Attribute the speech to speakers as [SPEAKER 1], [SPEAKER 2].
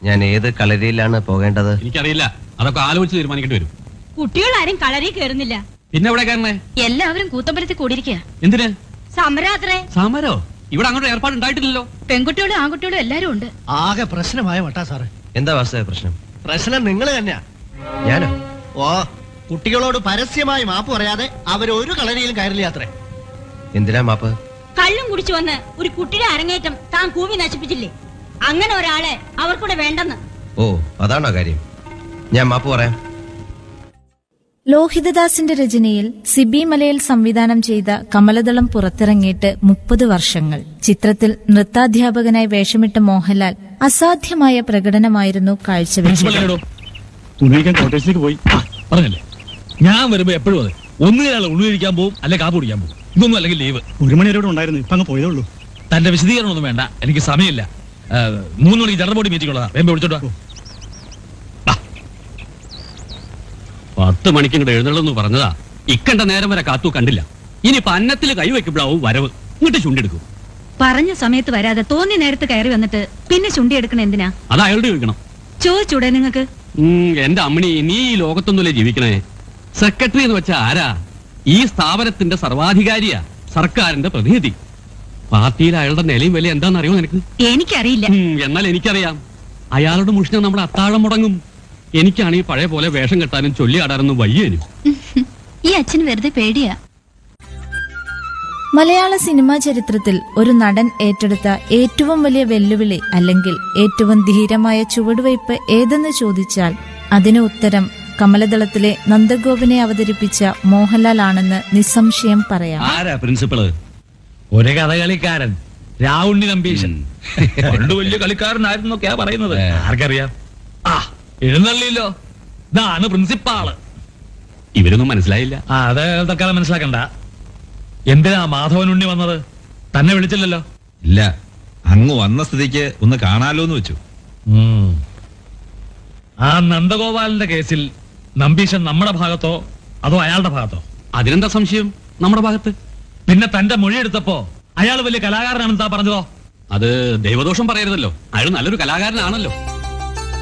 [SPEAKER 1] ഞാൻ ഏത് കളരിയിലാണ് പോകേണ്ടത്
[SPEAKER 2] എനിക്കറിയില്ല അതൊക്കെ ആലോചിച്ച് തീരുമാനിക്കേണ്ടി വരും
[SPEAKER 3] കുട്ടികളാരും കളരി കയറുന്നില്ല
[SPEAKER 2] പിന്നെ എവിടെ കയറണേ
[SPEAKER 3] എല്ലാവരും കൂത്തമ്പലത്തിൽ കൂടിയിരിക്കുക
[SPEAKER 2] എന്തിന്
[SPEAKER 3] സമരാത്രേ
[SPEAKER 2] സമരോ ഇവിടെ അങ്ങോട്ട് ഏർപ്പാട് ഉണ്ടായിട്ടില്ലല്ലോ
[SPEAKER 3] പെൺകുട്ടികളും ആൺകുട്ടികളും എല്ലാരും ഉണ്ട്
[SPEAKER 4] ആകെ പ്രശ്നമായ വട്ടാ സാറ്
[SPEAKER 1] എന്താ വാസ്തവ പ്രശ്നം
[SPEAKER 4] പ്രശ്നം നിങ്ങൾ തന്നെയാ
[SPEAKER 1] ഞാനോ
[SPEAKER 4] ഓ കുട്ടികളോട് പരസ്യമായി മാപ്പ് പറയാതെ അവർ ഒരു കളരിയിലും കയറില്ല അത്രേ
[SPEAKER 1] എന്തിനാ മാപ്പ്
[SPEAKER 3] കള്ളും കുടിച്ചു വന്ന് ഒരു കുട്ടിയുടെ അരങ്ങേറ്റം താൻ കൂവി നശിപ്പിച്ചില്ലേ അങ്ങനെ ഒരാളെ അവർക്കൂടെ വേണ്ടെന്ന്
[SPEAKER 1] ഓ അതാണോ കാര്യം ഞാൻ മാപ്പ് പറയാം
[SPEAKER 5] ലോഹിതദാസിന്റെ രചനയിൽ സിബി മലയിൽ സംവിധാനം ചെയ്ത കമലദളം പുറത്തിറങ്ങിയിട്ട് മുപ്പത് വർഷങ്ങൾ ചിത്രത്തിൽ നൃത്താധ്യാപകനായി വേഷമിട്ട മോഹൻലാൽ അസാധ്യമായ പ്രകടനമായിരുന്നു കാഴ്ചവെച്ചത്
[SPEAKER 6] പ്രിൻസിപ്പളിനോടോ ഉന്നയിക്കാൻ കോട്ടേഴ്സിലേക്ക് പോയി ആ, പറഞ്ഞല്ലേ ഞാൻ വരുമ്പോ എപ്പോഴും അതെ ഒന്നുകിൽ ഉള്ളിരിക്കാൻ പോകും അല്ലെ കാപ്പ് കുടിക്കാൻ പോകും ഇതൊന്നും അല്ലെങ്കിൽ ലീവ്
[SPEAKER 7] ഒരു മണി വരെ ഉണ്ടായിരുന്നു ഇപ്പൊ അങ്ങ് പോയതേ ഉള്ളൂ
[SPEAKER 6] തന്റെ വിശദീകരണം ഒന്നും വേണ്ട എനിക്ക് സമയമില്ല ആ, മൂന്ന് മണിക്ക് ജനറൽ ബോഡി മീറ്റിംഗ് ഉള്ളതാ വേമ്പ വിളിച്ചോട്ടോ
[SPEAKER 2] പത്ത് മണിക്ക് ഇങ്ങോട്ട് എഴുന്നള്ളെന്ന് പറഞ്ഞതാ ഇക്കണ്ട നേരം വരെ കാത്തു കണ്ടില്ല ഇനിയിപ്പൊ അന്നത്തിൽ കൈവയ്ക്കുമ്പോഴാവും വരവ് ഇങ്ങോട്ട് ചുണ്ടെടുക്കും
[SPEAKER 8] പറഞ്ഞ സമയത്ത് വരാതെ തോന്നി നേരത്ത് കയറി വന്നിട്ട് പിന്നെ ചുണ്ടി എടുക്കണ എന്തിനാ
[SPEAKER 2] അത് അയാളുടെ ചോദിക്കണം
[SPEAKER 8] ചോദിച്ചൂടെ നിങ്ങക്ക്
[SPEAKER 2] ഉം, എന്റെ അമ്മണി നീ ഈ ലോകത്തൊന്നുമല്ലേ ജീവിക്കണേ സെക്രട്ടറി എന്ന് വെച്ചാ ആരാ ഈ സ്ഥാപനത്തിന്റെ സർവാധികാരിയാ സർക്കാരിന്റെ പ്രതിനിധി പാർട്ടിയിൽ അയാളുടെ നിലയും വില എന്താണെന്നറിയോ നിനക്ക്
[SPEAKER 8] എനിക്കറിയില്ല
[SPEAKER 2] ഉം, എന്നാൽ എനിക്കറിയാം അയാളുടെ മുഷ്ണ നമ്മുടെ അത്താഴം മുടങ്ങും എനിക്കാണ് ഈ പഴയ പോലെ വേഷം കെട്ടാനും ചൊല്ലിയാടാനൊന്നും വയ്യേനും
[SPEAKER 8] ഈ അച്ഛന് വെറുതെ പേടിയാ
[SPEAKER 5] മലയാള സിനിമാ ചരിത്രത്തിൽ ഒരു നടൻ ഏറ്റെടുത്ത ഏറ്റവും വലിയ വെല്ലുവിളി അല്ലെങ്കിൽ ഏറ്റവും ധീരമായ ചുവടുവയ്പ് ഏതെന്ന് ചോദിച്ചാൽ അതിന് ഉത്തരം കമലദളത്തിലെ നന്ദഗോപനെ അവതരിപ്പിച്ച മോഹൻലാൽ ആണെന്ന് നിസ്സംശയം പറയാം
[SPEAKER 6] ആരാ പ്രിൻസിപ്പള് ഒരു കഥകളിക്കാരൻ രാവുണ്ണി നമ്പീശൻ പണ്ട് വലിയ കളിക്കാരനായിരുന്നൊക്കെയാ പറയുന്നത് ആർക്കറിയാം ആ എഴുന്നള്ളില്ലോ ഇതാണ് പ്രിൻസിപ്പാള്
[SPEAKER 2] ഇവരൊന്നും മനസ്സിലായില്ല
[SPEAKER 6] ആ അത് തൽക്കാലം മനസ്സിലാക്കണ്ട എന്തിനാ മാധവൻ ഉണ്ണി വന്നത് തന്നെ വിളിച്ചില്ലല്ലോ
[SPEAKER 9] ഇല്ല അങ്ങ് വന്ന സ്ഥിതിക്ക് ഒന്ന് കാണാലോ എന്ന് വെച്ചു
[SPEAKER 6] ഉം. ആ നന്ദഗോപാലിന്റെ കേസിൽ നമ്പീശൻ നമ്മുടെ ഭാഗത്തോ അതോ അയാളുടെ ഭാഗത്തോ
[SPEAKER 2] അതിനെന്താ സംശയം നമ്മുടെ ഭാഗത്ത്
[SPEAKER 6] പിന്നെ തന്റെ മൊഴി എടുത്തപ്പോ അയാൾ വലിയ കലാകാരനാണെന്ന് താ പറഞ്ഞതോ
[SPEAKER 2] അത് ദൈവദോഷം പറയരുതല്ലോ അയാൾ നല്ലൊരു കലാകാരനാണല്ലോ